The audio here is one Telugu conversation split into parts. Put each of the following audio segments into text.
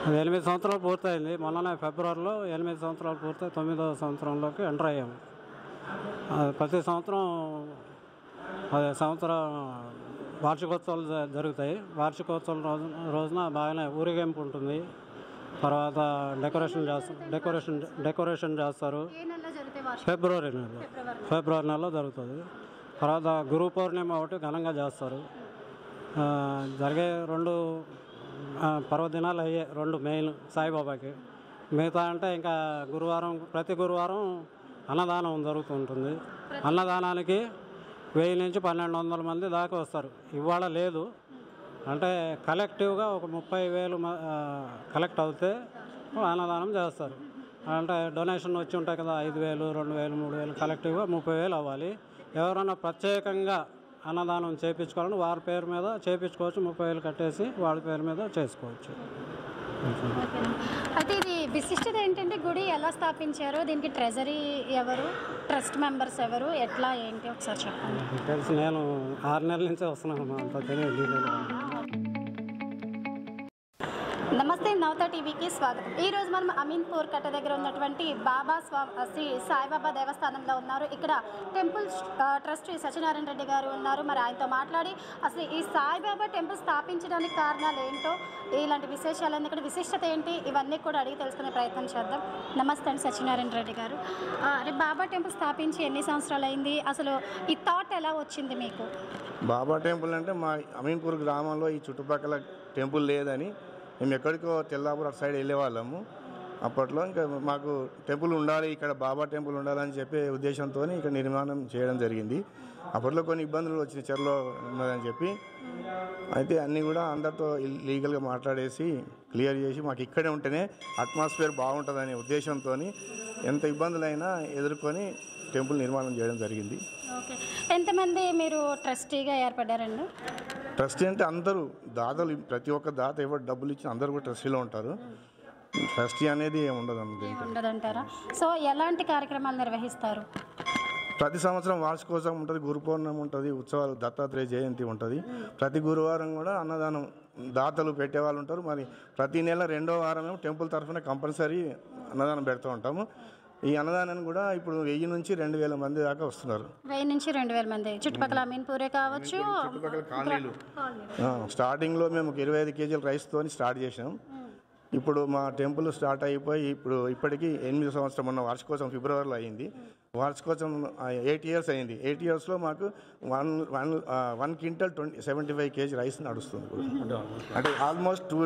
ఎనిమిది సంవత్సరాలు పూర్తయింది మొన్ననే ఫిబ్రవరిలో ఎనిమిది సంవత్సరాలు పూర్తయి తొమ్మిదవ సంవత్సరంలోకి ఎంటర్ అయ్యాము అది ప్రతి సంవత్సరం అదే సంవత్సరం వార్షికోత్సవాలు జ- జరుగుతాయి వార్షికోత్సవం రోజు రోజున బాగానే ఊరేగింపు ఉంటుంది తర్వాత డెకరేషన్ చేస్తారు డెకరేషన్ డెకరేషన్ చేస్తారు ఏ నెలలో జరుగుతాయి వార్షిక ఫిబ్రవరి నెలలో ఫిబ్రవరి నెలలో జరుగుతుంది తర్వాత గురు పౌర్ణిమ ఒకటి ఘనంగా చేస్తారు ఆ, జరిగే రెండు ఆ, పర్వదినాలు అయ్యే రెండు మెయిన్ సాయిబాబాకి మిగతా అంటే ఇంకా గురువారం ప్రతి గురువారం అన్నదానం జరుగుతూ ఉంటుంది అన్నదానానికి వెయ్యి నుంచి పన్నెండు వందల మంది దాకా వస్తారు ఇవాళ లేదు అంటే కలెక్టివ్గా ఒక ముప్పై వేలు మ- ఆ, కలెక్ట్ అవుతే అన్నదానం చేస్తారు అంటే డొనేషన్ వచ్చి ఉంటాయి కదా ఐదు వేలు రెండు వేలు మూడు వేలు కలెక్టివ్గా ముప్పై వేలు అవ్వాలి ఎవరైనా ప్రత్యేకంగా అన్నదానం చేయించుకోవాలని వారి పేరు మీద చేయించుకోవచ్చు ముప్పై వేలు కట్టేసి వాళ్ళ పేరు మీద చేసుకోవచ్చు ఓకేనా అయితే ఇది విశిష్టత ఏంటంటే గుడి ఎలా స్థాపించారు దీనికి ట్రెజరీ ఎవరు ట్రస్ట్ మెంబర్స్ ఎవరు ఎట్లా ఏంటి ఒకసారి చెప్పండి తెలిసి నేను ఆరు నెలల నుంచే వస్తున్నాను అంత తెలియదు డీటెయిల్గా. నమస్తే నవత టీవీకి స్వాగతం ఈ రోజు మనం అమీన్పూర్ కట్ట దగ్గర ఉన్నటువంటి బాబా స్వా శ్రీ సాయిబాబా దేవస్థానంలో ఉన్నారు ఇక్కడ టెంపుల్ ఆ, ట్రస్టీ సత్యనారాయణ రెడ్డి గారు ఉన్నారు మరి ఆయనతో మాట్లాడి అసలు ఈ సాయిబాబా టెంపుల్ స్థాపించడానికి కారణాలు ఏంటో ఇలాంటి విశేషాలన్నీ ఇక్కడ విశిష్టత ఏంటి ఇవన్నీ కూడా అడిగి తెలుసుకునే ప్రయత్నం చేద్దాం నమస్తే అండి సత్యనారాయణ రెడ్డి గారు ఆ, రేపు బాబా టెంపుల్ స్థాపించి ఎన్ని సంవత్సరాలు అయింది అసలు ఈ థాట్ ఎలా వచ్చింది మీకు బాబా టెంపుల్ అంటే మా అమీన్పూర్ గ్రామంలో ఈ చుట్టుపక్కల టెంపుల్ లేదని మేము ఎక్కడికో తెల్లాపూర్ అటు సైడ్ వెళ్ళేవాళ్ళము అప్పట్లో ఇంకా మాకు టెంపుల్ ఉండాలి ఇక్కడ బాబా టెంపుల్ ఉండాలని చెప్పే ఉద్దేశంతో ఇక్కడ నిర్మాణం చేయడం జరిగింది అప్పట్లో కొన్ని ఇబ్బందులు వచ్చిన చెరలో ఉన్నదని చెప్పి అయితే అన్నీ కూడా అందరితో లీగల్గా మాట్లాడేసి క్లియర్ చేసి మాకు ఇక్కడే ఉంటేనే అట్మాస్ఫియర్ బాగుంటుందనే ఉద్దేశంతో ఎంత ఇబ్బందులైనా ఎదుర్కొని టెంపుల్ నిర్మాణం చేయడం జరిగింది ఓకే ఎంతమంది మీరు ట్రస్టీగా ఏర్పడ్డారండి ట్రస్టీ అంటే అందరూ దాతలు ప్రతి ఒక్క దాత ఎవరు డబ్బులు ఇచ్చిన అందరూ కూడా ట్రస్టీలో ఉంటారు ట్రస్టీ అనేది ఏమి ఉండదు అందులో ఉండదంటారా సో ఎలాంటి కార్యక్రమాలు నిర్వహిస్తారు ప్రతి సంవత్సరం వార్షికోత్సవం ఉంటుంది గురు పౌర్ణమి ఉంటుంది ఉత్సవాలు దత్తాత్రేయ జయంతి ఉంటుంది ప్రతి గురువారం కూడా అన్నదానం దాతలు పెట్టేవాళ్ళు ఉంటారు మరి ప్రతి నెల రెండో వారం ఏమో టెంపుల్ తరఫున కంపల్సరీ అన్నదానం పెడుతూ ఉంటాము ఈ అన్నదానాన్ని కూడా ఇప్పుడు వెయ్యి నుంచి రెండు వేల మంది దాకా వస్తున్నారు వెయ్యి నుంచి రెండు వేల మంది చుట్టుపక్కల అమీన్పూరే కావచ్చు చుట్టుపక్కల కాలనీలు ఆ, స్టార్టింగ్లో మేము ఒక ఇరవై ఐదు కేజీల రైస్తో స్టార్ట్ చేసాం ఇప్పుడు మా టెంపుల్ స్టార్ట్ అయిపోయి ఇప్పుడు ఇప్పటికీ ఎనిమిది సంవత్సరం ఉన్న వార్షికోత్సవం ఫిబ్రవరిలో అయింది వార్షికోత్సవం ఎయిట్ ఇయర్స్ అయింది ఎయిట్ ఇయర్స్లో మాకు one one one quintal twenty seventy five kg rice నడుస్తుంది ఇప్పుడు. అంటే almost two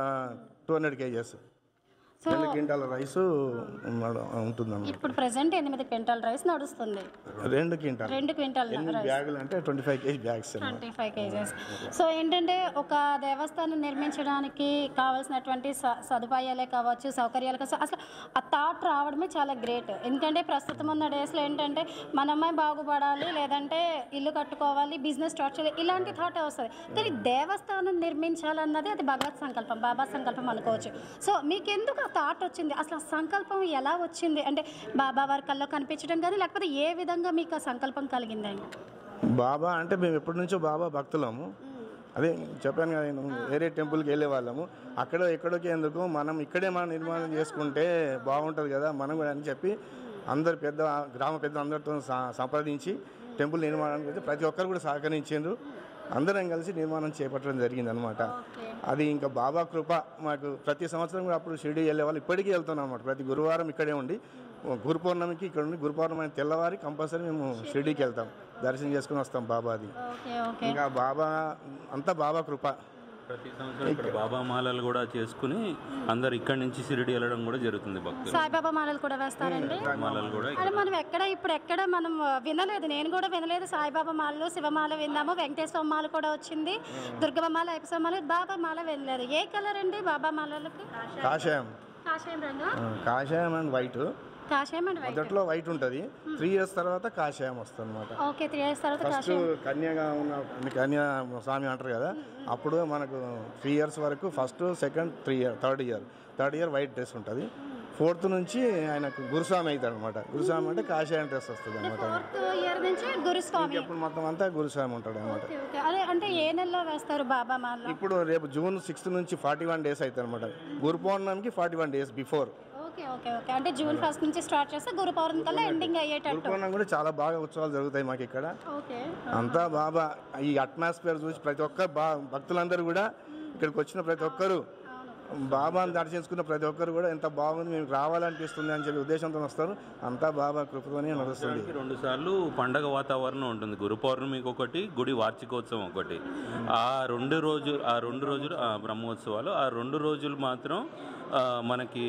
two hundred kgs so రెండు క్వింటాల రైస్ ఉంటుందన్నమాట ఇప్పుడు ప్రెసెంట్ ఎనిమిది క్వింటాల్ రైస్ నడుస్తుంది రెండు క్వింటాల్ రెండు క్వింటాల్ ఎనిమిది బ్యాగులు అంటే twenty five kg bags twenty five kgs so ఏంటంటే ఒక దేవస్థానం నిర్మించడానికి కావాల్సినటువంటి స- సదుపాయాలే కావచ్చు సౌకర్యాలు కావచ్చు అసలు ఆ థాట్ రావడమే చాలా గ్రేట్ ఎందుకంటే ప్రస్తుతం ఉన్న డేస్లో ఏంటంటే మనమే బాగుపడాలి లేదంటే ఇల్లు కట్టుకోవాలి బిజినెస్ స్టార్ట్ చేయాలి ఇలాంటి థాట్ వస్తుంది కానీ దేవస్థానం నిర్మించాలన్నది అది భగవత్ సంకల్పం బాబా సంకల్పం అనుకోవచ్చు సో మీకెందుకు ఆ థాట్ వచ్చింది అసలు ఆ సంకల్పం ఎలా వచ్చింది అంటే బాబా వారి కల్లో కనిపించడం కానీ లేకపోతే ఏ విధంగా మీకు ఆ సంకల్పం కలిగిందండి బాబా అంటే మేము ఎప్పటి నుంచో బాబా భక్తులము అదే చెప్పాను కదా నేను వేరే టెంపుల్కి వెళ్ళే వాళ్ళము అక్కడ ఎక్కడికి ఎందుకు మనం ఇక్కడే మనం నిర్మాణం చేసుకుంటే బాగుంటుంది కదా మనం కూడా అని చెప్పి అందరు పెద్ద గ్రామ పెద్ద అందరితో స- సంప్రదించి టెంపుల్ నిర్మాణానికి వచ్చి ప్రతి ఒక్కరు కూడా సహకరించారు అందరం కలిసి నిర్మాణం చేపట్టడం జరిగింది అనమాట అది ఇంకా బాబా కృప మాకు ప్రతి సంవత్సరం కూడా అప్పుడు షిరిడి వెళ్ళే వాళ్ళు ఇప్పటికీ వెళ్తున్నాం అనమాట ప్రతి గురువారం ఇక్కడే ఉండి గురు పౌర్ణమికి ఇక్కడ ఉండి గురు పౌర్ణమి తెల్లవారి కంపల్సరీ మేము షిరిడీకి వెళ్తాం దర్శనం చేసుకుని వస్తాం బాబాది ఓకే ఓకే ఇంకా బాబా అంతా బాబా కృప ప్రతి సంవత్సరం ఇక్కడ బాబా మాలలు కూడా చేసుకుని అందరు ఇక్కడి నుంచి సిరిడి వెళ్ళడం కూడా జరుగుతుంది భక్తులు సాయిబాబా మాలలు కూడా వేస్తారండి మాలలు కూడా అరే మనం ఎక్కడ ఇప్పుడు ఎక్కడ మనం వినలేదు నేను కూడా వినలేదు సాయిబాబా మాలలు శివమాల విన్నాము వెంకటేశ్వర మాల కూడా వచ్చింది దుర్గమ్మ మాల ఐపస మాల బాబా మాల వినలేదు ఏ కలర్ అండి బాబా మాలలకి కాషాయం కాషాయం రంగు ఆ, కాషాయం అండ్ వైట్ కాషాయం అండి వైట్ మొదట్లో వైట్ ఉంటుంది త్రీ ఇయర్స్ తర్వాత కాషాయం వస్తుంది అనమాట ఓకే త్రీ ఇయర్స్ తర్వాత ఫస్ట్ కాషాయం కన్యగా ఉన్న కన్యా స్వామి అంటారు కదా అప్పుడు మనకు త్రీ ఇయర్స్ వరకు first second three year third year third year white dress ఉంటుంది ఫోర్త్ నుంచి ఆయనకు గురుస్వామి అవుతాడు అనమాట గురుస్వామి అంటే కాషాయ డ్రెస్ వస్తుంది అనమాట ఫోర్త్ ఇయర్ నుంచి గురుస్వామి ఇప్పుడు మొత్తం అంతా గురుస్వామి ఉంటాడు అనమాట ఓకే ఓకే అదే అంటే ఏ నెలలో వేస్తారు బాబా మాల ఇప్పుడు రేపు జూన్ సిక్స్త్ నుంచి ఫార్టీ వన్ డేస్ అవుతుంది అనమాట గురు పౌర్ణమికి forty one days before okay okay okay అంటే జూన్ ఫస్ట్ నుంచి స్టార్ట్ చేస్తే గురు పౌర్ణమి కల్లా ఎండింగ్ గురు అయ్యేటట్టు పౌర్ణమి కూడా చాలా బాగా ఉత్సవాలు జరుగుతాయి మాకు ఇక్కడ ఓకే అంతా బాబా ఈ అట్మాస్ఫియర్ చూసి ప్రతి ఒక్క బా భక్తులందరూ కూడా ఇక్కడికి వచ్చిన ప్రతి ఒక్కరు బాబాను దర్శించుకున్న ప్రతి ఒక్కరు కూడా ఎంత బాగుంది మేము రావాలనిపిస్తుంది అని చెప్పి ఉద్దేశంతో వస్తారు అంతా బాబా కృపతోనే నడుస్తుంది రెండు సార్లు పండగ వాతావరణం ఉంటుంది గురు పౌర్ణమికి ఒకటి గుడి వార్షికోత్సవం ఒకటి ఆ రెండు రోజులు ఆ రెండు రోజులు ఆ బ్రహ్మోత్సవాలు ఆ రెండు రోజులు మాత్రం ఆ, మనకి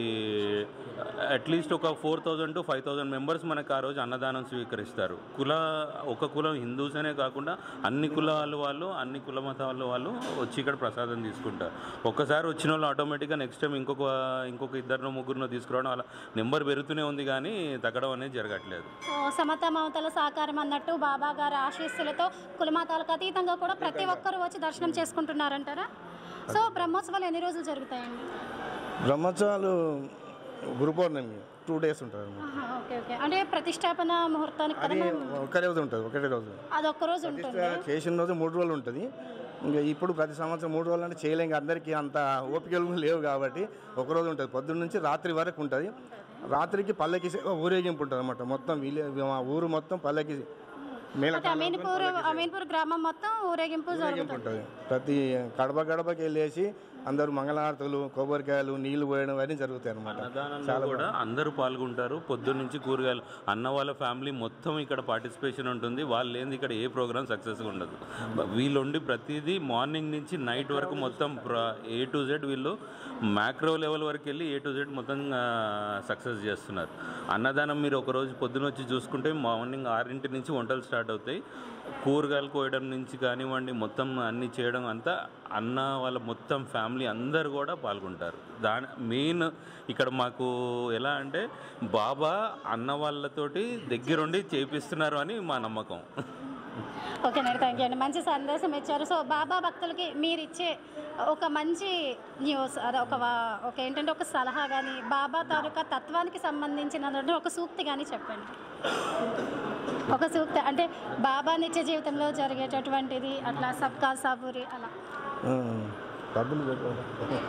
అట్లీస్ట్ ఒక four thousand to five thousand members మనకి ఆ రోజు అన్నదానం స్వీకరిస్తారు కుల ఒక కులం హిందూస్ అనే కాకుండా అన్ని కులాల వాళ్ళు అన్ని కుల మతాల వాళ్ళు వచ్చి ఇక్కడ ప్రసాదం తీసుకుంటారు ఒక్కసారి వచ్చిన వాళ్ళు ఆటోమేటిక్గా నెక్స్ట్ టైం ఇంకొక ఇంకొక ఇద్దరినో ముగ్గురునో తీసుకురావడం అలా నెంబర్ పెరుగుతూనే ఉంది కానీ తగ్గడం అనేది జరగట్లేదు సో సమత మమతల సహకారం అన్నట్టు బాబా గారి ఆశీస్సులతో కులమతాలకు అతీతంగా కూడా ప్రతి ఒక్కరు వచ్చి దర్శనం చేసుకుంటున్నారంటారా సో బ్రహ్మోత్సవాలు ఎన్ని రోజులు జరుగుతాయండి బ్రహ్మోత్సవాలు గురు పౌర్ణమి టూ డేస్ ఉంటుంది అనమాట ఆహా, ఓకే ఓకే అంటే ప్రతిష్టాపన ముహూర్తానికి కదా అది మనం ఒకే రోజు ఉంటుంది ఒకటే రోజు అది ఒక్క రోజు ఉంటుంది చేసిన రోజు మూడు రోజులు ఉంటుంది ఇంకా ఇప్పుడు ప్రతి సంవత్సరం మూడు రోజులు అంటే చేయలేం అందరికీ అంత ఓపికలు లేవు కాబట్టి ఒక రోజు ఉంటుంది పొద్దున్న నుంచి రాత్రి వరకు ఉంటుంది రాత్రికి పల్లకి సేవ ఊరేగింపు ఉంటుంది అనమాట మొత్తం విలే మా ఊరు మొత్తం పల్లకి మేళ అంటే అమీన్పూర్ అమీన్పూర్ గ్రామం మొత్తం ఊరేగింపు జరుగుతుంది ఉంటుంది ప్రతి గడప గడపకి వెళ్ళేసి అందరూ మంగళహారతులు కొబ్బరికాయలు నీళ్లు పోయడం అవన్నీ జరుగుతాయి అనమాట అన్నదానంలో కూడా అందరూ పాల్గొంటారు పొద్దున్న నుంచి కూరగాయలు అన్న వాళ్ళ ఫ్యామిలీ మొత్తం ఇక్కడ పార్టిసిపేషన్ ఉంటుంది వాళ్ళు లేని ఇక్కడ ఏ ప్రోగ్రామ్ సక్సెస్గా ఉండదు వీళ్ళుండి ప్రతిదీ మార్నింగ్ నుంచి నైట్ వరకు మొత్తం ఏ టు జెడ్ వీళ్ళు మ్యాక్రో లెవెల్ వరకు వెళ్ళి ఏ టు జెడ్ మొత్తం సక్సెస్ చేస్తున్నారు అన్నదానం మీరు ఒక రోజు పొద్దున వచ్చి చూసుకుంటే మార్నింగ్ ఆరింటి నుంచి వంటలు స్టార్ట్ అవుతాయి కూరగాయలు కోయడం నుంచి కానివ్వండి మొత్తం అన్ని చేయడం అంతా అన్న వాళ్ళ మొత్తం ఫ్యామిలీ అందరు కూడా పాల్గొంటారు దాని మెయిన్ ఇక్కడ మాకు ఎలా అంటే బాబా అన్న వాళ్ళతోటి దగ్గరుండి చేపిస్తున్నారు అని మా నమ్మకం ఓకే అండి థ్యాంక్ యూ అండి మంచి సందేశం ఇచ్చారు సో బాబా భక్తులకి మీరు ఇచ్చే ఒక మంచి న్యూస్ అదే ఒక వా- ఒక ఏంటంటే ఒక సలహా కానీ బాబా తాలూకా తత్వానికి సంబంధించిన ఒక సూక్తి కానీ చెప్పండి ఒక సూక్తి అంటే బాబా నిత్య జీవితంలో జరిగేటటువంటిది అట్లా సబ్కా సబూరి అలా ఆ, డబ్బులు పెట్టాలి.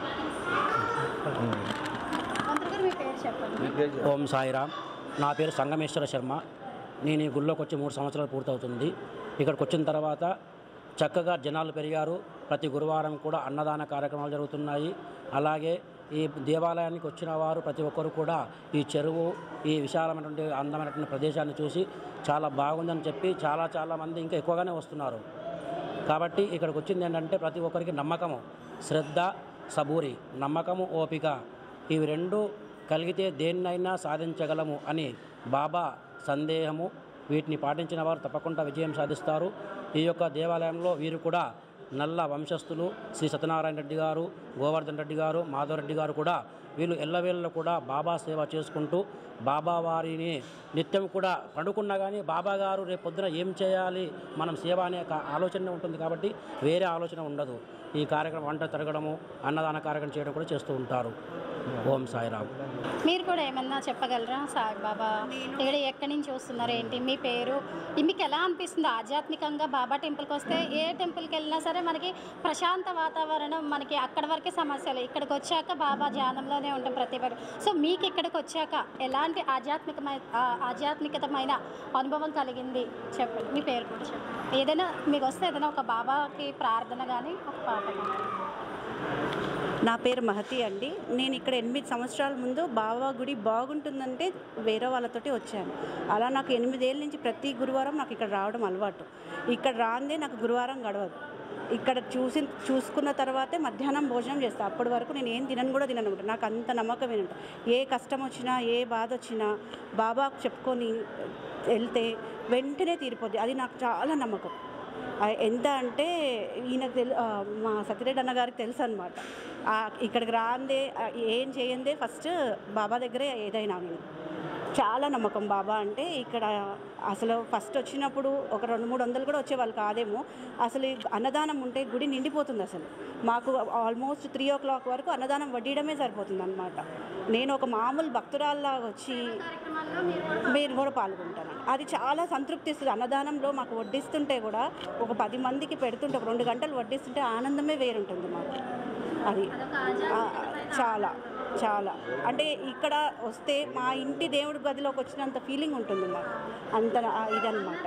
మంత్రి గారు మీ పేరు చెప్పండి ఓం సాయిరామ్ నా పేరు సంగమేశ్వర శర్మ నేను ఈ గుళ్ళోకి వచ్చి మూడు సంవత్సరాలు పూర్తవుతుంది ఇక్కడికి వచ్చిన తర్వాత చక్కగా జనాలు పెరిగారు ప్రతి గురువారం కూడా అన్నదాన కార్యక్రమాలు జరుగుతున్నాయి అలాగే ఈ దేవాలయానికి వచ్చిన వారు ప్రతి ఒక్కరు కూడా ఈ చెరువు ఈ విశాలమైనటువంటి అందమైనటువంటి ప్రదేశాన్ని చూసి చాలా బాగుందని చెప్పి చాలా చాలా మంది ఇంకా ఎక్కువగానే వస్తున్నారు కాబట్టి ఇక్కడికి వచ్చింది ఏంటంటే ప్రతి ఒక్కరికి నమ్మకము శ్రద్ధ సబూరి నమ్మకము ఓపిక ఇవి రెండు కలిగితే దేన్నైనా సాధించగలము అని బాబా సందేహము వీటిని పాటించిన వారు తప్పకుండా విజయం సాధిస్తారు ఈ యొక్క దేవాలయంలో వీరు కూడా నల్ల వంశస్థులు శ్రీ సత్యనారాయణ రెడ్డి గారు గోవర్ధన్ రెడ్డి గారు మాధవరెడ్డి గారు కూడా వీళ్ళు ఎల్లవేళ్ళలో కూడా బాబా సేవ చేసుకుంటూ బాబా వారిని నిత్యం కూడా పడుకున్నా కానీ బాబా గారు రేపు పొద్దున ఏం చేయాలి మనం సేవ అనే ఒక ఆలోచన ఉంటుంది కాబట్టి వేరే ఆలోచన ఉండదు ఈ కార్యక్రమం వంట తరగడము అన్నదాన కార్యక్రమం చేయడం కూడా చేస్తూ ఉంటారు ఓం సాయిరామ్ మీరు కూడా ఏమన్నా చెప్పగలరా సాయిబాబా ఇక్కడ ఎక్కడి నుంచి వస్తున్నారు ఏంటి మీ పేరు ఇది మీకు ఎలా అనిపిస్తుంది ఆధ్యాత్మికంగా బాబా టెంపుల్కి వస్తే ఏ టెంపుల్కి వెళ్ళినా సరే మనకి ప్రశాంత వాతావరణం మనకి అక్కడ వరకే సమస్యలు ఇక్కడికి వచ్చాక బాబా ధ్యానంలోనే ఉంటాం ప్రతి ఒక్కరు సో మీకు ఇక్కడికి వచ్చాక ఎలాంటి ఆధ్యాత్మికమైన ఆ- ఆధ్యాత్మికతమైన అనుభవం కలిగింది చెప్పండి మీ పేరు కూడా చెప్పండి ఏదైనా మీకు వస్తే ఏదైనా ఒక బాబాకి ప్రార్థన కానీ ఒక పాట కానీ నా పేరు మహతి అండి నేను ఇక్కడ ఎనిమిది సంవత్సరాల ముందు బాబా గుడి బాగుంటుందంటే వేరే వాళ్ళతోటి వచ్చాను అలా నాకు ఎనిమిదేళ్ళ నుంచి ప్రతి గురువారం నాకు ఇక్కడ రావడం అలవాటు ఇక్కడ రాందే నాకు గురువారం గడవదు ఇక్కడ చూసి చూసుకున్న తర్వాతే మధ్యాహ్నం భోజనం చేస్తాను అప్పటి వరకు నేను ఏం తినను కూడా తినను అనమాట నాకు అంత నమ్మకం ఏంటంటే ఏ కష్టం వచ్చినా ఏ బాధ వచ్చినా బాబాకు చెప్పుకొని వెళ్తే వెంటనే తీరిపోద్ది అది నాకు చాలా నమ్మకం ఆ, ఎంత అంటే ఈయనకు తెలు ఆ, మా సత్యరెడ్డి అన్న గారికి తెలుసు అనమాట ఇక్కడికి రాందే ఆ, ఏం చేయందే ఫస్ట్ బాబా దగ్గరే ఏదైనా నేను చాలా నమ్మకం బాబా అంటే ఇక్కడ అసలు ఫస్ట్ వచ్చినప్పుడు ఒక రెండు మూడు వందలు కూడా వచ్చేవాళ్ళు కాదేమో అసలు ఈ అన్నదానం ఉంటే గుడి నిండిపోతుంది అసలు మాకు ఆల్మోస్ట్ త్రీ ఓ క్లాక్ వరకు అన్నదానం వడ్డీయడమే సరిపోతుంది అనమాట నేను ఒక మామూలు భక్తురాల్లా వచ్చి మీరు కూడా పాల్గొంటాను అది చాలా సంతృప్తి ఇస్తుంది అన్నదానంలో మాకు వడ్డిస్తుంటే కూడా ఒక పది మందికి పెడుతుంటే ఒక రెండు గంటలు వడ్డిస్తుంటే ఆనందమే వేరుంటుంది మాకు అది ఆ, చాలా చాలా అంటే ఇక్కడ వస్తే మా ఇంటి దేవుడి గదిలోకి వచ్చినంత ఫీలింగ్ ఉంటుంది మాకు అంత ఆ, ఇదన్నమాట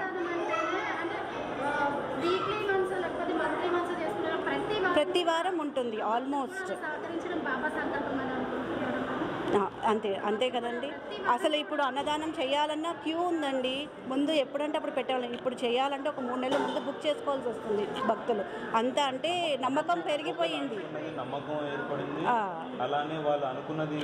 వీక్లీ మంత్స్ లేకపోతే మంత్లీ మంత్స్ చేసుకున్నారు ప్రతి వారం ప్రతి వారం ఉంటుంది ఆల్మోస్ట్ సహకరించడం బాబా సంకల్పం అని అనుకుంటున్నారు ఆ, అంతే అంతే కదండి అసలు ఇప్పుడు అన్నదానం చేయాలన్నా క్యూ ఉందండి ముందు ఎప్పుడంటే అప్పుడు పెట్టాలి ఇప్పుడు చేయాలంటే ఒక మూడు నెలల ముందు బుక్ చేసుకోవాల్సి వస్తుంది భక్తులు అంత అంటే నమ్మకం పెరిగిపోయింది నమ్మకం ఏర్పడింది ఆ. అలానే వాళ్ళు అనుకున్నది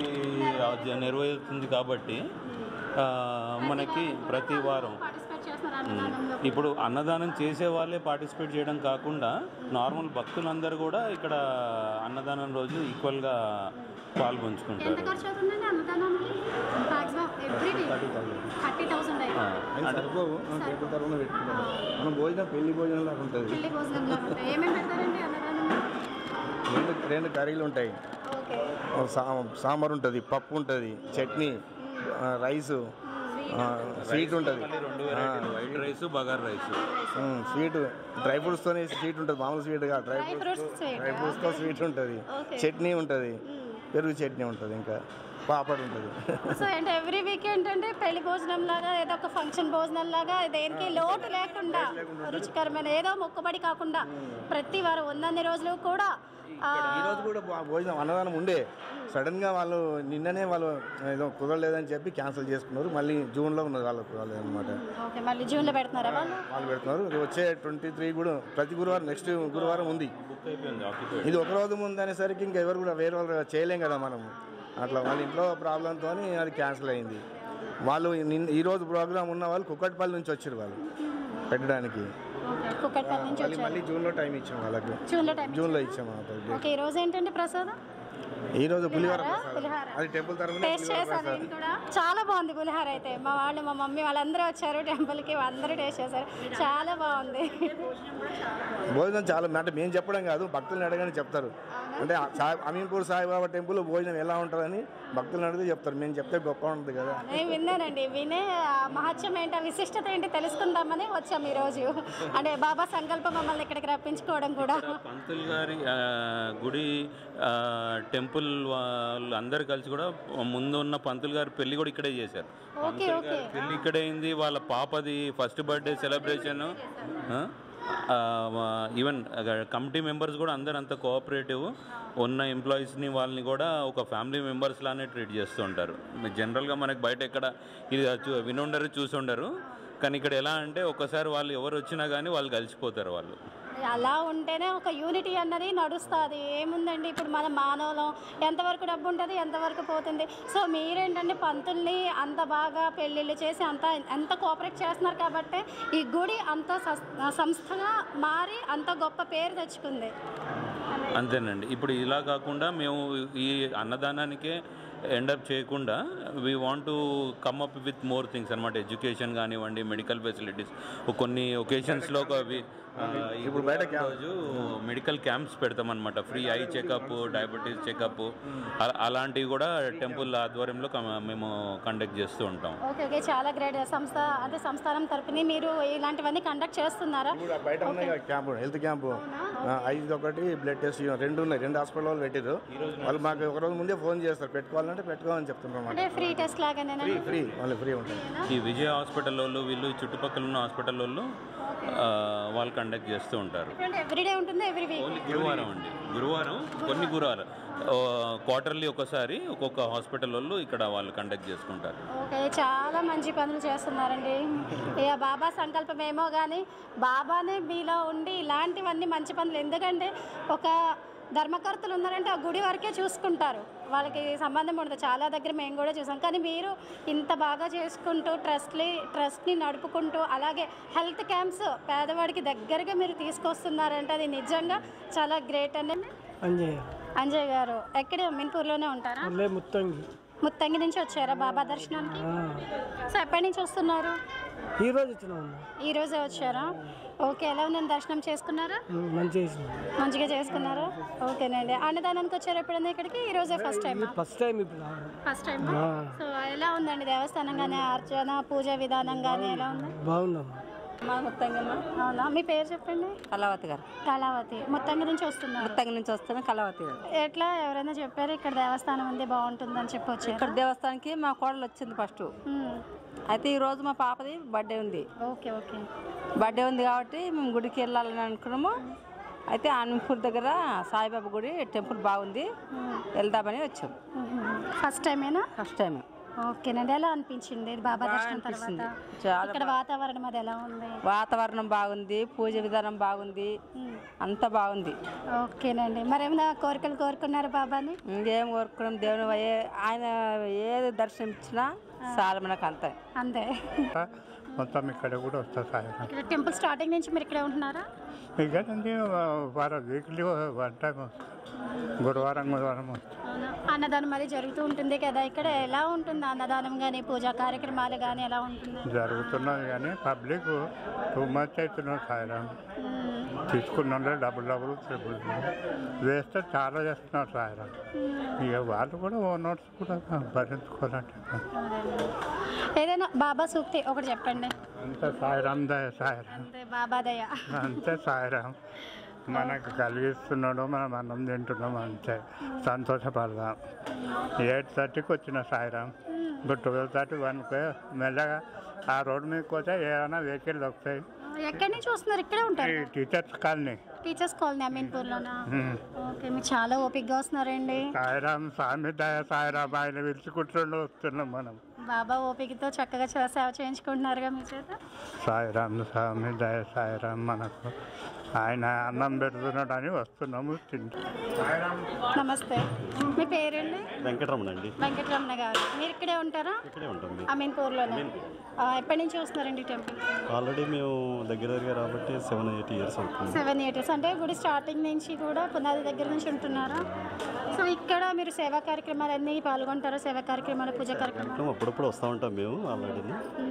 జ- నెరవేరుతుంది కాబట్టి ఆ, మనకి ప్రతి వారం పార్టిసిపేట్ చేస్తున్నారు అన్నదానంలో ఇప్పుడు అన్నదానం చేసే వాళ్ళే పార్టిసిపేట్ చేయడం కాకుండా నార్మల్ భక్తులందరూ కూడా ఇక్కడ అన్నదానం రోజు ఈక్వల్గా ఎంత పాల్పంచుకుంటారు ఖర్చు అవుతుందండి అన్నదానానికి maximum every day thirty thousand అయితే ఆయన సరిపోవు మనం టెంపుల్ తరఫున పెట్టుకుంటాం మనం భోజనం పెళ్లి భోజనం లాగా ఉంటుంది పెళ్లి భోజనం లాగా ఉంటాయి. ఏమేమి పెడతారండి అన్నదానంలో రెండు రెండు కర్రీలు ఉంటాయి ఓకే ఓ సా సాంబార్ ఉంటుంది పప్పు ఉంటుంది చట్నీ ఆ, రైసు ఆ, స్వీట్ ఉంటుంది రెండు వెరైటీలు white rice bagar rice um, sweet dry ఫ్రూట్స్తోనే స్వీట్ ఉంటుంది మామూలు స్వీట్ కాదు dry dry fruits fruits sweet dry ఫ్రూట్స్తో స్వీట్ ఉంటుంది చట్నీ ఉంటుంది పెరుగు చట్నీ ఉంటుంది ఇంకా పాపడ్ ఉంటుంది సో అంటే ఎవ్రీ వీక్ ఏంటంటే పెళ్లి భోజనం లాగా ఏదో ఒక ఫంక్షన్ భోజనం లాగా దేనికి లోటు లేకుండా రుచికరమైన ఏదో మొక్కుబడి కాకుండా ప్రతి వారం ఉన్నన్ని రోజులు కూడా ఆ, ఈ రోజు కూడా భో- భోజనం అన్నదానం ఉండే సడన్ గా వాళ్ళు నిన్ననే వాళ్ళు ఏదో కుదరలేదని చెప్పి క్యాన్సిల్ చేసుకున్నారు మళ్ళీ జూన్ లో ఉన్నది వాళ్ళకు వాళ్ళు అనమాట ఓకే మళ్ళీ జూన్లో పెడుతున్నారా వాళ్ళు వాళ్ళు పెడుతున్నారు ఇది వచ్చే ట్వంటీ త్రీ కూడా ప్రతి గురువారం నెక్స్ట్ గురువారం ఉంది బుక్ అయిపోయింది ఆక్యుపైడ్ ఇది ఒక రోజు ముందు అనేసరికి ఇంకా ఎవరు కూడా వేరే వాళ్ళు చేయలేం కదా మనం అట్లా వాళ్ళ ఇంట్లో ప్రాబ్లంతో అది క్యాన్సిల్ అయింది వాళ్ళు నిన్న ఈ రోజు ప్రోగ్రామ్ ఉన్న వాళ్ళు కుక్కట్పల్లి నుంచి వచ్చారు వాళ్ళు పెట్టడానికి ఓకే కుక్కట్పల్లి నుంచి మళ్ళీ మళ్ళీ జూన్లో టైం ఇచ్చాం వాళ్ళకి జూన్లో టైం జూన్లో ఇచ్చాం ఆ ఓకే ఈ రోజు ఏంటండి ప్రసాదం ఈ రోజు పులిహోర ప్రసాదం. పులిహోర అది టెంపుల్ తరఫున టేస్ట్ చేశాను నేను కూడా చాలా బాగుంది పులిహోర అయితే మా వాళ్ళు మా మమ్మీ వాళ్ళందరూ వచ్చారు టెంపుల్కి అందరూ టేస్ట్ చేశారు చాలా బాగుంది భోజనం చాలా అంటే మేము చెప్పడం కాదు భక్తులను అడగని చెప్తారు అంటే ఆ సాయి అమీన్పూర్ సాయిబాబా టెంపుల్ భోజనం ఎలా ఉంటుందని భక్తులను అడిగితే చెప్తారు మేము చెప్తే గొప్ప ఉంటుంది కదా నేను విన్నానండి వినే ఆ మహత్యం ఏంటో విశిష్టత ఏంటి తెలుసుకుందామని వచ్చాం ఈరోజు అంటే బాబా సంకల్పం మమ్మల్ని ఇక్కడికి రప్పించుకోవడం కూడా పంతులు గారి ఆ, గుడి ఆ, టెంపుల్ వాళ్ళు అందరు కలిసి కూడా ముందు ఉన్న పంతులు గారి పెళ్లి కూడా ఇక్కడే చేశారు ఓకే ఓకే పెళ్లి ఇక్కడే అయింది వాళ్ళ పాపది first birthday celebration even committee members కూడా అందరు అంత కోఆపరేటివ్ ఉన్న ఎంప్లాయీస్ని వాళ్ళని కూడా ఒక ఫ్యామిలీ మెంబర్స్ లానే ట్రీట్ చేస్తూ ఉంటారు జనరల్గా మనకి బయట ఎక్కడ ఇది చూ- వినుండరు చూసి ఉండరు కానీ ఇక్కడ ఎలా అంటే ఒకసారి వాళ్ళు ఎవరు వచ్చినా కానీ వాళ్ళు కలిసిపోతారు వాళ్ళు అలా ఉంటేనే ఒక యూనిటీ అన్నది నడుస్తుంది ఏముందండి ఇప్పుడు మన మానవులం ఎంతవరకు డబ్బు ఉంటుంది ఎంతవరకు పోతుంది సో మీరేంటంటే పంతుల్ని అంత బాగా పెళ్ళిళ్ళు చేసి అంత ఎంత కోఆపరేట్ చేస్తున్నారు కాబట్టి ఈ గుడి అంత సస్- సంస్థగా మారి అంత గొప్ప పేరు తెచ్చుకుంది అంతేనండి ఇప్పుడు ఇలా కాకుండా మేము ఈ అన్నదానానికే ఎండప్ చేయకుండా we want to come up with more things అనమాట ఎడ్యుకేషన్ కానివ్వండి మెడికల్ ఫెసిలిటీస్ కొన్ని ఒకేషన్స్లో ఒక వి- ఆ, ఇప్పుడు బయట రోజు మెడికల్ క్యాంప్స్ పెడతామన్నమాట free eye checkup diabetes checkup అలాంటివి కూడా టెంపుల్ ఆధ్వర్యంలో కమ- మేము కండక్ట్ చేస్తూ ఉంటాం ఓకే ఓకే చాలా గ్రేట్ సంస్థ అంటే సంస్థానం తరపుని మీరు ఇలాంటివన్నీ కండక్ట్ చేస్తున్నారా ఇప్పుడు బయట ఉన్నాయి కదా క్యాంపు హెల్త్ క్యాంపు ఆ, ఐదు ఒకటి బ్లడ్ టెస్ట్ రెండు ఉన్నాయి రెండు హాస్పిటల్ వాళ్ళు పెట్టారు వాళ్ళు మాకు ఒక రోజు ముందే ఫోన్ చేస్తారు పెట్టుకోవాలంటే పెట్టుకోవాలని చెప్తున్నారు అంటే అన్నమాట ఫ్రీ టెస్ట్ లాగానేనా ఫ్రీ ఫ్రీ వాళ్ళు ఫ్రీ ఉంటాయి ఈ విజయ హాస్పిటల్ వాళ్ళు వీళ్ళు ఈ చుట్టుపక్కల ఉన్న హాస్పిటల్ వాళ్ళు ఆ, వాళ్ళు కండక్ట్ చేస్తూ ఉంటారు ఎవ్రీడే ఉంటుంది ఎవ్రీ వీక్ ఓన్లీ గురువారం అండి గురువారం కొన్ని గురువారం క్వార్టర్లీ ఒకసారి ఒక్కొక్క హాస్పిటల్ వాళ్ళు ఇక్కడ వాళ్ళు కండక్ట్ చేసుకుంటారు ఓకే చాలా మంచి పనులు చేస్తున్నారండి ఇక బాబా సంకల్పం ఏమో కానీ బాబానే మీలో ఉండి ఇలాంటివన్నీ మంచి పనులు ఎందుకంటే ఒక ధర్మకర్తలు ఉన్నారంటే ఆ గుడి వరకే చూసుకుంటారు వాళ్ళకి సంబంధం ఉండదు చాలా దగ్గర మేము కూడా చూసాం కానీ మీరు ఇంత బాగా చేసుకుంటూ ట్రస్ట్ని ట్రస్ట్ని నడుపుకుంటూ అలాగే హెల్త్ క్యాంప్స్ పేదవాడికి దగ్గరగా మీరు తీసుకొస్తున్నారంటే అది నిజంగా చాలా గ్రేట్ అండి అంజయ్య అంజయ్ గారు ఎక్కడే మిన్పూర్లోనే ఉంటారా మళ్ళీ ముత్తంగి ముత్తంగి నుంచి వచ్చారా బాబా దర్శనానికి సో ఎప్పటి నుంచి వస్తున్నారు ఈరోజు వచ్చినాం ఈ రోజే వచ్చారా ఓకే ఎలా ఉందని దర్శనం చేసుకున్నారా మంచిగా చేసినాం మంచిగా చేసుకున్నారా ఓకేనండి అన్నదానానికి వచ్చారు ఎప్పుడైనా ఇక్కడికి ఈ రోజే ఫస్ట్ టైం ఫస్ట్ టైం ఇప్పుడు రావడం ఫస్ట్ టైం సో ఎలా ఉందండి దేవస్థానం కానీ అర్చన పూజ విధానం కానీ ఎలా ఉంది బాగున్నాం మా ముత్తంగమ్మ అవునా మీ పేరు చెప్పండి కళావతి గారు కళావతి మొత్తంగా నుంచి వస్తున్నారు ముత్తంగి నుంచి వస్తున్న కళావతి గారు ఎట్లా ఎవరైనా చెప్పారు ఇక్కడ దేవస్థానం ఉంది బాగుంటుందని చెప్పి వచ్చారు ఇక్కడ దేవస్థానానికి మా కోడలు వచ్చింది ఫస్ట్ అయితే ఈ రోజు మా పాపది బర్త్డే ఉంది ఓకే ఓకే బర్త్డే ఉంది కాబట్టి మేము గుడికి వెళ్ళాలని అనుకున్నాము అయితే ఆనందపూర్ దగ్గర సాయిబాబా గుడి టెంపుల్ బాగుంది వెళ్దామని వచ్చాం ఫస్ట్ టైమేనా ఫస్ట్ టైం ఓకేనండి ఎలా అనిపించింది బాబా దర్శనం తర్వాత అనిపించింది. చాలా ఇక్కడ వాతావరణం అది ఎలా ఉంది వాతావరణం బాగుంది పూజ విధానం బాగుంది అంతా బాగుంది ఓకేనండి మరేమైనా కోరికలు కోరుకున్నారు బాబాని ఇంకేం కోరుకున్నాం దేవుని ఏ ఆయన ఏది దర్శనం ఇచ్చినా చాలా మనకు అంతే అంతే మొత్తం ఇక్కడ కూడా వస్తా సాయంత్రం ఇక్కడ టెంపుల్ స్టార్టింగ్ నుంచి మీరు ఇక్కడే ఉంటున్నారా ఇక్కడ నుంచి వారం వీక్లీ వన్ టైం గురువారం గురువారం వస్తాం అవునా అన్నదానం అది జరుగుతూ ఉంటుంది కదా ఇక్కడ ఎలా ఉంటుంది అన్నదానం కానీ పూజా కార్యక్రమాలు కానీ ఎలా ఉంటుంది జరుగుతున్నది కానీ పబ్లిక్ టూ మచ్ అవుతున్నారు సాయంత్రం తీసుకున్న డబుల్ డబుల్ ట్రిపుల్ వేస్తే చాలా చేస్తున్నారు సాయంత్రం ఇక వాళ్ళు కూడా ఓ నోట్స్ కూడా భరించుకోవాలంటే ఏదైనా బాబా సూక్తి ఒకటి చెప్పండి అంతే సాయిరాం దయ సాయిరాం అంతే బాబా దయ అంతే సాయిరాం మనకు కలిగిస్తున్నాడు మనం అన్నం తింటున్నాం అంతే సంతోషపడదాం ఎయిట్ థర్టీకి వచ్చిన సాయిరాం ఇప్పుడు ట్వెల్వ్ థర్టీ వన్కి మెల్లగా ఆ రోడ్డు మీదకి పోతే ఏమైనా వెహికల్ వస్తాయి ఎక్కడి నుంచి వస్తున్నారు ఇక్కడే ఈ ఉంటారు టీచర్స్ కాలనీ టీచర్స్ కాలనీ అమీన్పూర్లోనా ఉమ్. ఓకే మీరు చాలా ఓపిక్గా వస్తున్నారండి సాయిరాం స్వామి దయ సాయిరాం ఆయన పిలుచుకుంటుండూ వస్తున్నాం మనం బాబా ఓపికతో చక్కగా చే- సేవ చేయించుకుంటున్నారుగా మీ చేత సాయిరాం స్వామి దయ సాయిరాం మనకు ఆయన అన్నం పెడుతున్నాడు అని వస్తున్నాము తింటాం సాయిరాం నమస్తే మీ పేరండి వెంకటరమణ అండి వెంకటరమణ గారు మీరు ఇక్కడే ఉంటారా ఇక్కడే ఉంటుంది అమీన్పూర్లోనే ఆ, ఎప్పటి నుంచి వస్తున్నారండి టెంపుల్ ఆల్రెడీ మేము దగ్గర దగ్గర రాబట్టి సెవెన్ ఎయిట్ ఇయర్స్ అవుతుంది సెవెన్ ఇయర్స్ అంటే గుడి స్టార్టింగ్ నుంచి కూడా పునాది దగ్గర నుంచి ఉంటున్నారా సో ఇక్కడ మీరు సేవా కార్యక్రమాలు అన్నీ పాల్గొంటారా సేవా కార్యక్రమాలు పూజ కార్యక్రమాలు మేము అప్పుడప్పుడు వస్తూ ఉంటాం మేము ఆల్రెడీ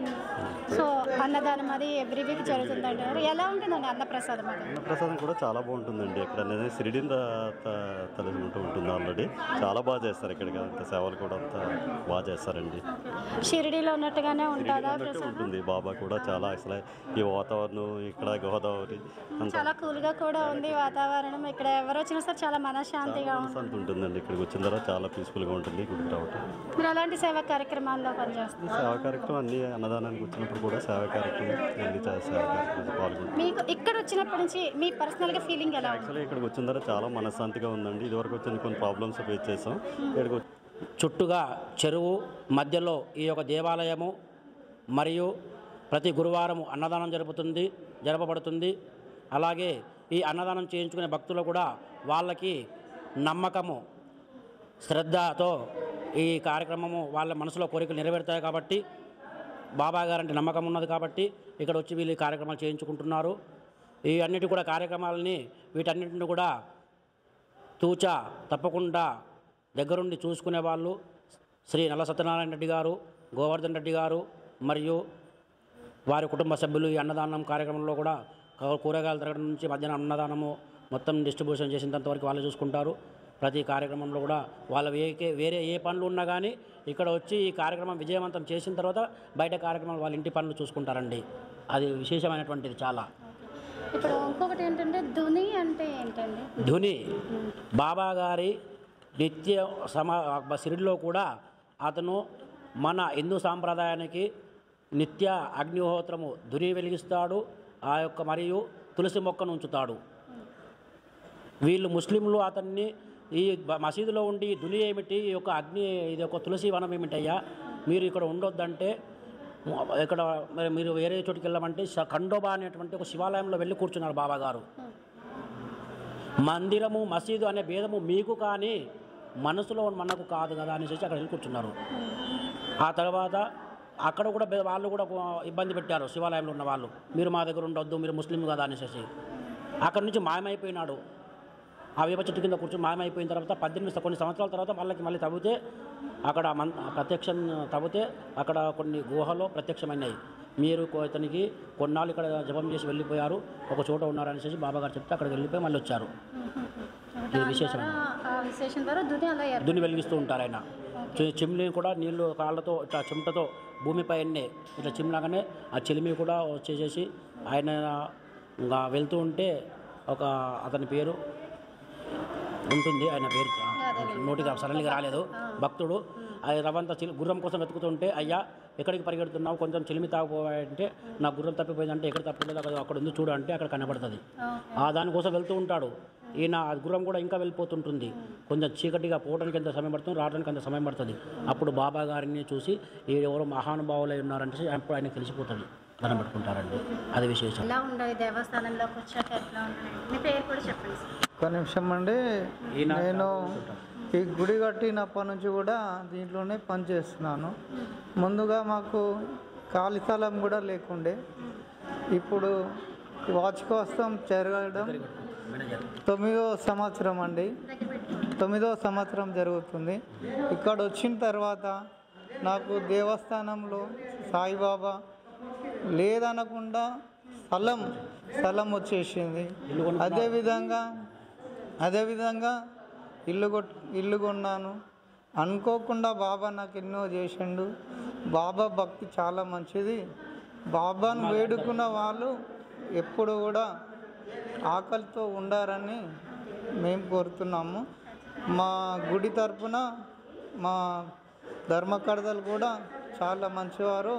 సో అన్నదానం అది ఎవ్రీ వీక్ జరుగుతుందంటారు ఎలా ఉంటుందండి అన్నప్రసాదం అది అన్నప్రసాదం కూడా చాలా బాగుంటుందండి ఇక్కడ అనేది సిరిడిన్ తలుచుకుంటూ ఉంటుంది ఆల్రెడీ చాలా బాగా చేస్తారు ఇక్కడ అంత సేవలు కూడా అంతా బాగా చేస్తారండి షిరిడీలో ఉన్నట్టుగానే ఉంటుందా అన్నట్టు ప్రసాదం ఉంటుంది బాబా కూడా చాలా అసలు ఈ వాతావరణం ఇక్కడ గోదావరి అంత చాలా కూల్గా కూడా ఉంది వాతావరణం ఇక్కడ ఎవరు వచ్చినా సరే చాలా మనశ్శాంతిగా ఉంటుంది అంత ఉంటుందండి ఇక్కడికి వచ్చిన తర్వాత చాలా పీస్ఫుల్గా ఉంటుంది గుడికి రావటం మీరు అలాంటి సేవా కార్యక్రమాల్లో పనిచేస్తారు సేవా కార్యక్రమం అన్ని అన్నదానానికి వచ్చినప్పుడు కూడా సేవా కార్యక్రమం అన్ని చే- సేవా కార్యక్రమాలు పాల్గొంటాం మీకు ఇక్కడ వచ్చినప్పటి నుంచి మీ పర్సనల్గా ఫీలింగ్ ఎలా ఉంది యాక్చువల్లీ ఇక్కడికి వచ్చిన తర్వాత చాలా మనశ్శాంతిగా ఉందండి ఇదివరకు వచ్చిన కొన్ని ప్రాబ్లమ్స్ ఫేస్ చేసాం ఇక్కడికి వచ్చి- చుట్టుగా చెరువు మధ్యలో ఈ యొక్క దేవాలయము మరియు ప్రతి గురువారం అన్నదానం జరుపుతుంది జరపబడుతుంది అలాగే ఈ అన్నదానం చేయించుకునే భక్తులు కూడా వాళ్ళకి నమ్మకము శ్రద్ధతో ఈ కార్యక్రమము వాళ్ళ మనసులో కోరికలు నెరవేరుతాయి కాబట్టి బాబా గారంటే నమ్మకం ఉన్నది కాబట్టి ఇక్కడ వచ్చి వీళ్ళు ఈ కార్యక్రమాలు చేయించుకుంటున్నారు ఈ అన్నిటి కూడా కార్యక్రమాలని వీటన్నిటిని కూడా తూచా తప్పకుండా దగ్గరుండి చూసుకునే వాళ్ళు శ్రీ నల్ల సత్యనారాయణ రెడ్డి గారు గోవర్ధన్ రెడ్డి గారు మరియు వారి కుటుంబ సభ్యులు ఈ అన్నదానం కార్యక్రమంలో కూడా కూ- కూరగాయలు తరగడం నుంచి మధ్యాహ్నం అన్నదానము మొత్తం డిస్ట్రిబ్యూషన్ చేసినంత వరకు వాళ్ళు చూసుకుంటారు ప్రతి కార్యక్రమంలో కూడా వాళ్ళ ఏ వేరే ఏ పనులు ఉన్నా కానీ ఇక్కడ వచ్చి ఈ కార్యక్రమం విజయవంతం చేసిన తర్వాత బయట కార్యక్రమాలు వాళ్ళ ఇంటి పనులు చూసుకుంటారండి అది విశేషమైనటువంటిది చాలా ఇప్పుడు ఇంకొకటి ఏంటంటే ధుని అంటే ఏంటండి ధుని బాబా గారి నిత్య సమా సిరిడిలో కూడా అతను మన హిందూ సాంప్రదాయానికి నిత్య అగ్నిహోత్రము ధుని వెలిగిస్తాడు ఆ యొక్క మరియు తులసి మొక్కను ఉంచుతాడు వీళ్ళు ముస్లింలు అతన్ని ఈ బ- మసీదులో ఉండి ఈ ధుని ఏమిటి ఈ యొక్క అగ్ని ఇది ఒక తులసి వనం ఏమిటయ్యా మీరు ఇక్కడ ఉండొద్దంటే మ- ఇక్కడ మరి మీరు వేరే చోటుకి వెళ్ళమంటే శ- ఖండోబా అనేటువంటి ఒక శివాలయంలో వెళ్ళి కూర్చున్నారు బాబా గారు మందిరము మసీదు అనే భేదము మీకు కానీ మనసులో మనకు కాదు కదా అనేసి అక్కడ వెళ్ళి కూర్చున్నారు ఆ తర్వాత అక్కడ కూడా బే- వాళ్ళు కూడా కొ- ఇబ్బంది పెట్టారు శివాలయంలో ఉన్న వాళ్ళు మీరు మా దగ్గర ఉండొద్దు మీరు ముస్లిం కదా అనేసి అక్కడి నుంచి మాయమైపోయినాడు ఆ వేప చెట్టు కింద కూర్చొని మాయమైపోయిన తర్వాత పద్దెనిమిది కొన్ని సంవత్సరాల తర్వాత వాళ్ళకి మళ్ళీ తవ్వితే అక్కడ మన్ ప్రత్యక్షం తవ్వితే అక్కడ కొన్ని గుహలో ప్రత్యక్షమైనాయి మీరు కొ- ఇతనికి కొన్నాళ్ళు ఇక్కడ జపం చేసి వెళ్ళిపోయారు ఒక చోట ఉన్నారనేసి బాబా గారు చెప్తే అక్కడికి వెళ్ళిపోయి మళ్ళీ వచ్చారు ఇది విశేషం ఆ విశేషం ద్వారా దుని అలా ఏర్పడింది. దున్ని వెలిగిస్తూ ఉంటారు ఆయన చి- చిమ్ని కూడా నీళ్లు కాళ్ళతో ఇట్లా చెమటతో భూమిపైనే ఇట్లా చిమ్లాగానే ఆ చిలిమి కూడా వచ్చేసేసి ఆయన ఇంకా వెళ్తూ ఉంటే ఒక అతని పేరు ఉంటుంది ఆయన పేరు నోటిగా సడన్గా రాలేదు భక్తుడు ఆ రవంతా చిలి గుర్రం కోసం వెతుకుతుంటే అయ్యా ఎక్కడికి పరిగెడుతున్నావు కొంచెం చిలిమి తాగిపోవాలంటే నా గుర్రం తప్పిపోయిందంటే ఎక్కడ తప్పలేదు అక్కడ అక్కడ ఉంది చూడు అంటే అక్కడ కనబడుతుంది ఆ దానికోసం వెళ్తూ ఉంటాడు ఈయన ఆ గుర్రం కూడా ఇంకా వెళ్ళిపోతుంటుంది కొంచెం చీకటిగా పోవడానికి ఎంత సమయం పడుతుంది రావడానికి అంత సమయం పడుతుంది అప్పుడు బాబా గారిని చూసి ఈ ఎవరో మహానుభావులై ఉన్నారంటే అప్పుడు ఆయన తెలిసిపోతుంది దండం పెట్టుకుంటారండి అది విశేషం ఎలా ఉండాలి దేవస్థానంలోకి వచ్చాక ఎట్లా ఉండాలి మీ పేరు కూడా చెప్పండి సార్. ఒక నిమిషం అండి ఈయన నేను ఈ గుడి కట్టినప్పటి నుంచి కూడా దీంట్లోనే పనిచేస్తున్నాను ముందుగా మాకు ఖాళీ స్థలం కూడా లేకుండే ఇప్పుడు ఈ వార్షికోత్సవం జరగడం తొమ్మిదో సంవత్సరం అండి తొమ్మిదో సంవత్సరం జరుగుతుంది ఇక్కడ వచ్చిన తర్వాత నాకు దేవస్థానంలో సాయిబాబా లేదనకుండా స్థలం స్థలం వచ్చేసింది అదేవిధంగా అదేవిధంగా ఇల్లు కొట్ ఇల్లు కొన్నాను అనుకోకుండా బాబా నాకు ఎన్నో చేసిండు బాబా భక్తి చాలా మంచిది బాబాను వేడుకున్న వాళ్ళు ఎప్పుడు కూడా ఆకలితో ఉండారని మేము కోరుతున్నాము మా గుడి తరపున మా ధర్మకర్తలు కూడా చాలా మంచివారు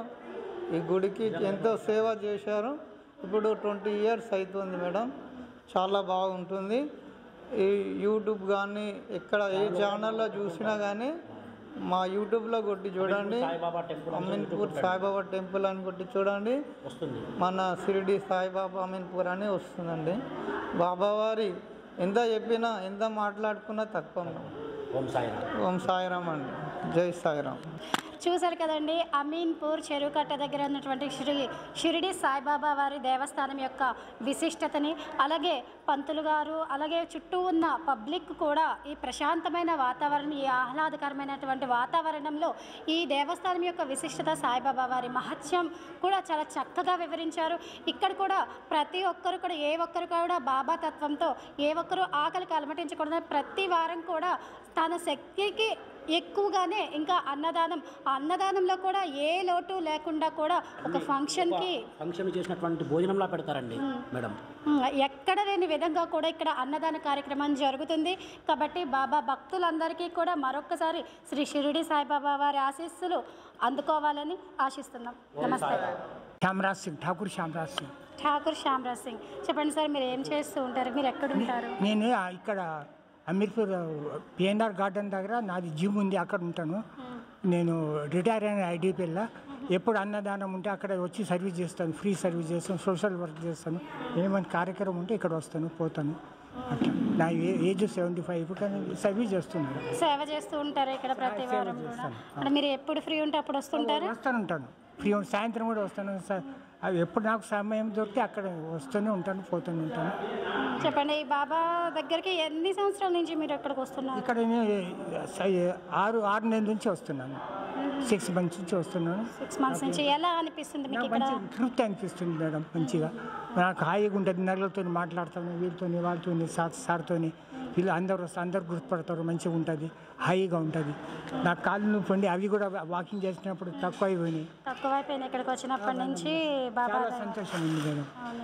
ఈ గుడికి ఎంతో సేవ చేశారు ఇప్పుడు ట్వంటీ ఇయర్స్ అవుతుంది మేడం చాలా బాగుంటుంది ఈ యూట్యూబ్ కానీ ఎక్కడ ఏ ఛానల్లో చూసినా కానీ మా యూట్యూబ్లో కొట్టి చూడండి సాయిబాబా టెంపుల్ అమీన్పూర్ సాయిబాబా టెంపుల్ అని కొట్టి చూడండి వస్తుంది మన షిరిడి సాయిబాబా అమీన్పూర్ అని వస్తుందండి బాబావారి ఎంత చెప్పినా ఎంత మాట్లాడుకున్నా తక్కువ ఓం సాయిరామ్ ఓం సాయిరామ్ అండి జై సాయిరామ్ చూశారు కదండి అమీన్పూర్ చెరువుకట్ట దగ్గర ఉన్నటువంటి శ్రీ షిరిడి సాయిబాబా వారి దేవస్థానం యొక్క విశిష్టతని అలాగే పంతులు గారు అలాగే చుట్టూ ఉన్న పబ్లిక్ కూడా ఈ ప్రశాంతమైన వాతావరణం ఈ ఆహ్లాదకరమైనటువంటి వాతావరణంలో ఈ దేవస్థానం యొక్క విశిష్టత సాయిబాబా వారి మహత్యం కూడా చాలా చక్కగా వివరించారు ఇక్కడ కూడా ప్రతి ఒక్కరు కూడా ఏ ఒక్కరు కూడా బాబా తత్వంతో ఏ ఒక్కరు ఆకలికి అలమటించకూడదు ప్రతి వారం కూడా తన శక్తికి ఎక్కువగానే ఇంకా అన్నదానం ఆ అన్నదానంలో కూడా ఏ లోటు లేకుండా కూడా ఒక ఫంక్షన్కి ఫంక్షన్ చేసినటువంటి భోజనంలా పెడతారండి మేడం ఉమ్, ఎక్కడ లేని విధంగా కూడా ఇక్కడ అన్నదాన కార్యక్రమం జరుగుతుంది కాబట్టి బాబా భక్తులందరికీ కూడా మరొక్కసారి శ్రీ షిరిడి సాయిబాబా వారి ఆశీస్సులు అందుకోవాలని ఆశిస్తున్నాం నమస్తే శ్యామరాజ్ సింగ్ ఠాకూర్ శ్యామరాజ్ సింగ్ ఠాకూర్ శ్యామరాజ్ సింగ్ చెప్పండి సార్ మీరు ఏం చేస్తూ ఉంటారు మీరు ఎక్కడ ఉంటారు నేను ఆ ఇక్కడ అమీర్పూర్ పిఎన్ఆర్ గార్డెన్ దగ్గర నాది జిమ్ ఉంది అక్కడ ఉంటాను నేను రిటైర్ అయిన ఐడిపిఎల్లా ఎప్పుడు అన్నదానం ఉంటే అక్కడ వచ్చి సర్వీస్ చేస్తాను ఫ్రీ సర్వీస్ చేస్తాను సోషల్ వర్క్ చేస్తాను ఏమైనా కార్యక్రమం ఉంటే ఇక్కడ వస్తాను పోతాను అట్లా నా ఏ- ఏజ్ సెవెంటీ ఫైవ్ కానీ సర్వీస్ చేస్తున్నాను సేవ చేస్తూ ఉంటారు ఇక్కడ ప్రతి వారం కూడా అంటే మీరు ఎప్పుడు ఫ్రీ ఉంటే అప్పుడు వస్తుంటారా వస్తాను ఉంటాను ఫ్రీ ఉం- సాయంత్రం కూడా వస్తాను స- అవి ఎప్పుడు నాకు సమయం దొరికితే అక్కడ వస్తూనే ఉంటాను పోతూనే ఉంటాను చెప్పండి ఈ బాబా దగ్గరికి ఎన్ని సంవత్సరాల నుంచి మీరు ఇక్కడికి వస్తున్నారు ఇక్కడ నేను స- ఆరు ఆరు నెలల నుంచి వస్తున్నాను సిక్స్ మంత్స్ నుంచి వస్తున్నాను సిక్స్ మంత్స్ నుంచి ఎలా అనిపిస్తుంది మీకు నాకు ఇక్కడ మంచి తృప్తి అనిపిస్తుంది మేడం మంచిగా నాకు హాయిగా ఉంటుంది నగలతో మాట్లాడతాను వీళ్ళతో వాళ్ళతో సార్ సార్తో వీళ్ళు అందరూ వస్తే అందరు గుర్తుపడతారు మంచిగా ఉంటుంది హాయిగా ఉంటుంది నా కాళ్ళు నొప్పి ఉండి అవి కూడా వాకింగ్ చేసినప్పుడు తక్కువ అయిపోయినాయి తక్కువైపోయింది ఇక్కడికి వచ్చినప్పటి నుంచి బాబా చాలా సంతోషం ఉంది మేడం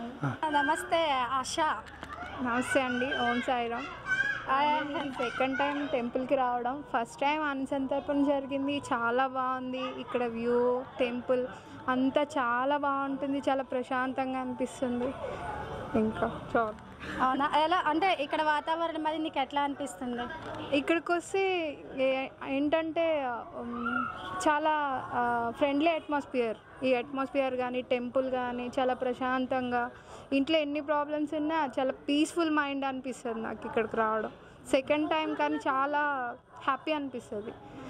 నమస్తే ఆశా నమస్తే అండి ఓం సాయిరామ్ సెకండ్ టైం టెంపుల్కి రావడం ఫస్ట్ టైం అన్నసంతర్పణ జరిగింది చాలా బాగుంది ఇక్కడ వ్యూ టెంపుల్ అంతా చాలా బాగుంటుంది చాలా ప్రశాంతంగా అనిపిస్తుంది ఇంకా చాలు అవునా ఎలా అంటే ఇక్కడ వాతావరణం అది నీకు ఎట్లా అనిపిస్తుంది ఇక్కడికి వస్తే ఏ- ఏంటంటే ఉమ్, చాలా ఫ్రెండ్లీ అట్మాస్ఫియర్ ఈ అట్మాస్ఫియర్ కానీ టెంపుల్ కానీ చాలా ప్రశాంతంగా ఇంట్లో ఎన్ని ప్రాబ్లమ్స్ ఉన్నా చాలా పీస్ఫుల్ మైండ్ అనిపిస్తుంది నాకు ఇక్కడికి రావడం సెకండ్ టైం కానీ చాలా హ్యాపీ అనిపిస్తుంది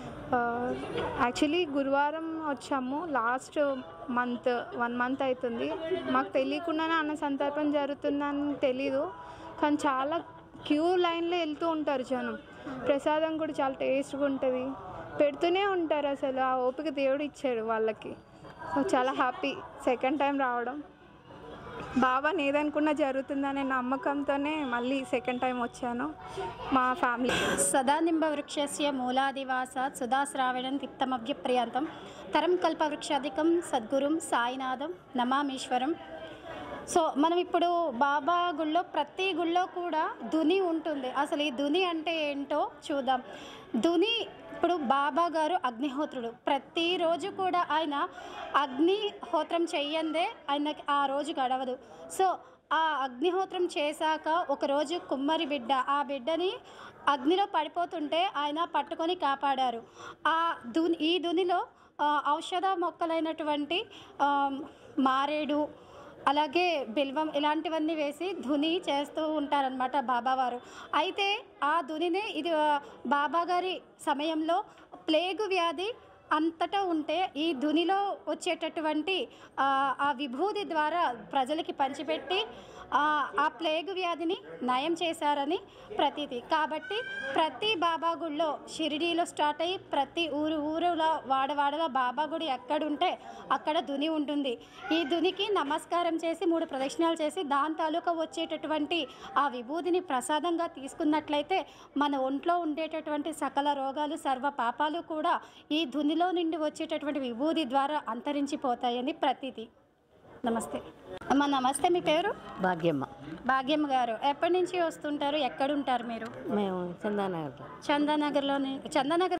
యాక్చువల్లీ గురువారం వచ్చాము లాస్ట్ మంత్ వన్ మంత్ అవుతుంది మాకు తెలియకుండానే అన్న సందర్భం జరుగుతుందని తెలీదు కానీ చాలా క్యూ లైన్లో వెళ్తూ ఉంటారు జనం ప్రసాదం కూడా చాలా టేస్ట్గా ఉంటుంది పెడుతూనే ఉంటారు అసలు ఆ ఓపిక దేవుడు ఇచ్చాడు వాళ్ళకి సో చాలా హ్యాపీ సెకండ్ టైం రావడం బాబా ఏదనుకున్నా జరుగుతుందనే నమ్మకంతోనే మళ్ళీ సెకండ్ టైం వచ్చాను మా ఫ్యామిలీ సదానింబ వృక్షస్య మూలాదివాసాత్ సుధాశ్రావణం తిక్తమభ్యప్రియాంతం తరం కల్పవృక్షాధికం సద్గురుం సాయినాథం నమామీశ్వరం సో మనం ఇప్పుడు బాబా గుళ్ళో ప్రతి గుళ్ళో కూడా దుని ఉంటుంది అసలు ఈ దుని అంటే ఏంటో చూద్దాం దుని ఇప్పుడు బాబా గారు అగ్నిహోత్రుడు ప్రతిరోజు కూడా ఆయన అగ్నిహోత్రం చెయ్యందే ఆయనకి ఆ రోజు గడవదు సో ఆ అగ్నిహోత్రం చేశాక ఒకరోజు కుమ్మరి బిడ్డ ఆ బిడ్డని అగ్నిలో పడిపోతుంటే ఆయన పట్టుకొని కాపాడారు ఆ దుని ఈ దునిలో ఆ, ఔషధ మొక్కలైనటువంటి ఆ, మారేడు అలాగే బిల్వం ఇలాంటివన్నీ వేసి ధుని చేస్తూ ఉంటారనమాట బాబావారు అయితే ఆ ధునినే ఇది ఆ, బాబా గారి సమయంలో ప్లేగు వ్యాధి అంతటా ఉంటే ఈ ధునిలో వచ్చేటటువంటి ఆ, ఆ విభూది ద్వారా ప్రజలకి పంచిపెట్టి ఆ, ఆ ప్లేగు వ్యాధిని నయం చేశారని ప్రతీతి కాబట్టి ప్రతి బాబా గుడిలో షిరిడీలో స్టార్ట్ అయ్యి ప్రతి ఊరు ఊరులో వాడవాడలో బాబా గుడి ఎక్కడుంటే అక్కడ దుని ఉంటుంది ఈ దునికి నమస్కారం చేసి మూడు ప్రదక్షిణాలు చేసి దాని తాలూకా వచ్చేటటువంటి ఆ విభూదిని ప్రసాదంగా తీసుకున్నట్లయితే మన ఒంట్లో ఉండేటటువంటి సకల రోగాలు సర్వ పాపాలు కూడా ఈ ధునిలో నుండి వచ్చేటటువంటి విభూది ద్వారా అంతరించిపోతాయని ప్రతీతి నమస్తే అమ్మ నమస్తే మీ పేరు భాగ్యమ్మ భాగ్యమ్మ గారు ఎప్పటి నుంచి వస్తుంటారు ఎక్కడుంటారు మీరు మేము చందానగర్లో చందానగర్లోని చందానగర్